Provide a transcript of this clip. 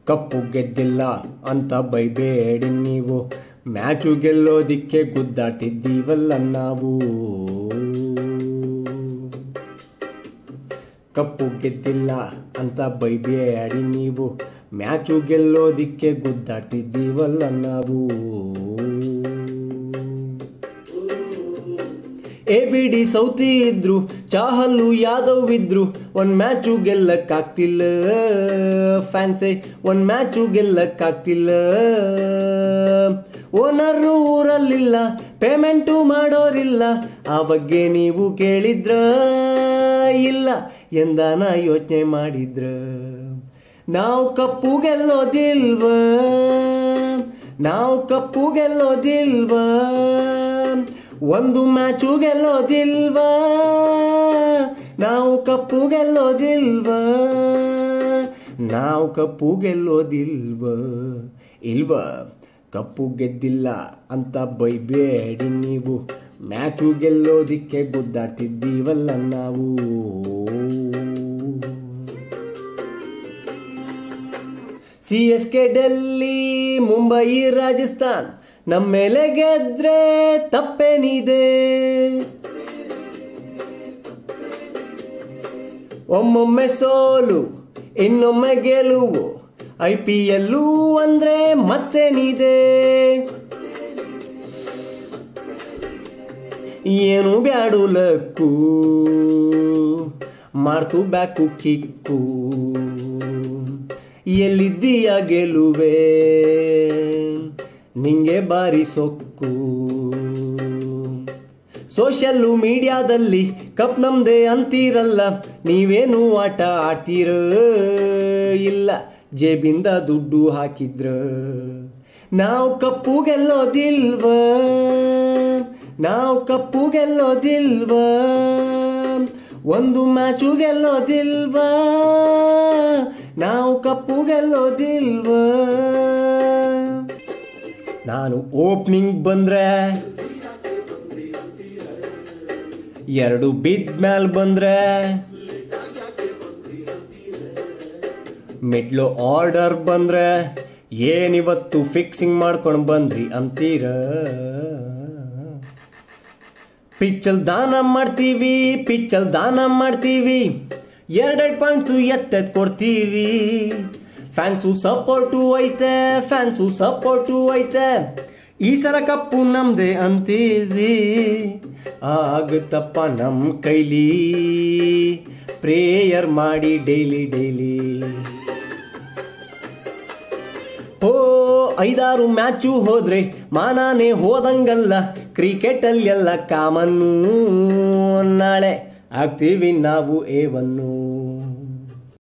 ಕಪ್ಪು ಗೆದ್ದಿಲ್ಲ ಅಂತ ಬೈಬೇಡಿ ನೀವು ಮ್ಯಾಚು ಗೆಲ್ಲೋದಿಕ್ಕೆ ಗುದ್ದಾಡ್ತಿದ್ದೀವಲ್ಲ ನಾವು ಕಪ್ಪು ಗೆದ್ದಿಲ್ಲ ಅಂತ ಬೈಬೇಡಿ ನೀವು ಮ್ಯಾಚು ಗೆಲ್ಲೋದಿಕ್ಕೆ ಗುದ್ದಾಡ್ತಿದ್ದೀವಲ್ಲ ನಾವು ಎ ಬಿ ಡಿ ಸೌತಿ ಇದ್ರು ಚಾಹಲ್ಲು ಯಾದವ್ ಇದ್ರು ಒಂದ್ ಮ್ಯಾಚು ಗೆಲ್ಲಕ್ಕಾಗ್ತಿಲ್ಲ ಫ್ಯಾನ್ಸೆ ಒಂದ್ ಮ್ಯಾಚು ಗೆಲ್ಲಕ್ಕಾಗ್ತಿಲ್ಲ ಓನರು ಊರಲ್ಲಿಲ್ಲ ಪೇಮೆಂಟು ಮಾಡೋರಿಲ್ಲ ಆ ಬಗ್ಗೆ ನೀವು ಕೇಳಿದ್ರ ಇಲ್ಲ ಎಂದಾನ ಯೋಚನೆ ಮಾಡಿದ್ರ ನಾವು ಕಪ್ಪು ಗೆಲ್ಲೋದಿಲ್ವ ನಾವು ಕಪ್ಪು ಗೆಲ್ಲೋದಿಲ್ವ ಒಂದು ಮ್ಯಾಚು ಗೆಲ್ಲೋದಿಲ್ವ ನಾವು ಕಪ್ಪು ಗೆಲ್ಲೋದಿಲ್ವ ನಾವು ಕಪ್ಪು ಗೆಲ್ಲೋದಿಲ್ವ ಇಲ್ವ ಕಪ್ಪು ಗೆದ್ದಿಲ್ಲ ಅಂತ ಬೈಬೇಡಿ ನೀವು ಮ್ಯಾಚು ಗೆಲ್ಲೋದಿಕ್ಕೆ ಗುದ್ದಾಡ್ತಿದ್ದೀವಲ್ಲ ನಾವು C S K Delhi Mumbai Rajasthan ನಮ್ಮ ಮೇಲೆ ಗೆದ್ರೆ ತಪ್ಪೇನಿದೆ ಒಮ್ಮೊಮ್ಮೆ ಸೋಲು ಇನ್ನೊಮ್ಮೆ ಗೆಲುವು ಐ ಪಿ ಎಲ್ಲು ಅಂದ್ರೆ ಮತ್ತೇನಿದೆ ಏನು ಬ್ಯಾಡು ಲಕ್ಕು ಮಾಡ್ತು ಬ್ಯಾಕು ಕಿಕ್ಕು ಎಲ್ಲಿದ್ದೀಯ ಗೆಲುವೆ ನಿಂಗೆ ಬಾರಿ ಸೊಕ್ಕು ಸೋಷಿಯಲ್ಲು ಮೀಡಿಯಾದಲ್ಲಿ ಕಪ್ ನಮ್ದೆ ಅಂತೀರಲ್ಲ ನೀವೇನು ಆಟ ಆಡ್ತೀರ ಇಲ್ಲ ಜೇಬಿಂದ ದುಡ್ಡು ಹಾಕಿದ್ರ ನಾವು ಕಪ್ಪು ಗೆಲ್ಲೋದಿಲ್ವ ನಾವು ಕಪ್ಪು ಗೆಲ್ಲೋದಿಲ್ವ ಒಂದು ಮ್ಯಾಚು ಗೆಲ್ಲೋದಿಲ್ವ ನಾವು ಕಪ್ಪು ಗೆಲ್ಲೋದಿಲ್ವ ನಾನು ಓಪನಿಂಗ್ ಬಂದ್ರೆ ಎರಡು ಬಿದ್ ಮ್ಯಾಲ್ ಬಂದ್ರೆ ಮಿಡ್ಲು ಆರ್ಡರ್ ಬಂದ್ರೆ ಏನಿವತ್ತು ಫಿಕ್ಸಿಂಗ್ ಮಾಡ್ಕೊಂಡು ಬಂದ್ರಿ ಅಂತೀರ ಪಿಚ್ಚಲ್ ದಾನ ಮಾಡ್ತೀವಿ ಪಿಚ್ಚಲ್ ದಾನ ಮಾಡ್ತೀವಿ ಎರಡೆರಡು ಪಾಯಿಂಟ್ಸು ಎತ್ತೆದ್ ಕೊಡ್ತೀವಿ ಫ್ಯಾನ್ಸು ಸಪೋರ್ಟು ಐತೆ ಫ್ಯಾನ್ಸು ಸಪೋರ್ಟು ಐತೆ ಈ ಸಲ ಕಪ್ಪು ನಮ್ದೆ ಅಂತೀವಿ ಆಗುತ್ತಪ್ಪ ನಮ್ಮ ಕೈಲಿ ಪ್ರೇಯರ್ ಮಾಡಿ ಡೈಲಿ ಡೈಲಿ ಓ ಐದಾರು ಮ್ಯಾಚು ಹೋದ್ರೆ ಮಾನಾನೇ ಹೋದಂಗಲ್ಲ ಕ್ರಿಕೆಟಲ್ಲಿ ಎಲ್ಲ ಕಾಮನ್ನು ನಾಳೆ ಆಗ್ತೀವಿ ನಾವು ಏವನ್ನು